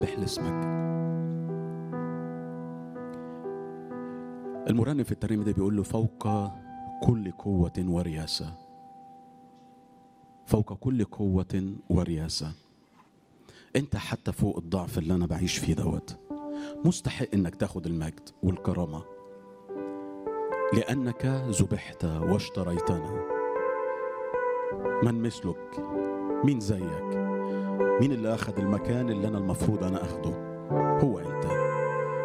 لاسمك المرنم في الترنيمة ده بيقول له فوق كل قوة ورياسة فوق كل قوة ورياسة انت حتى فوق الضعف اللي انا بعيش فيه دوت مستحق انك تاخد المجد والكرامة لأنك ذبحت واشتريتنا من مثلك مين زيك مين اللي أخذ المكان اللي أنا المفروض أنا أخده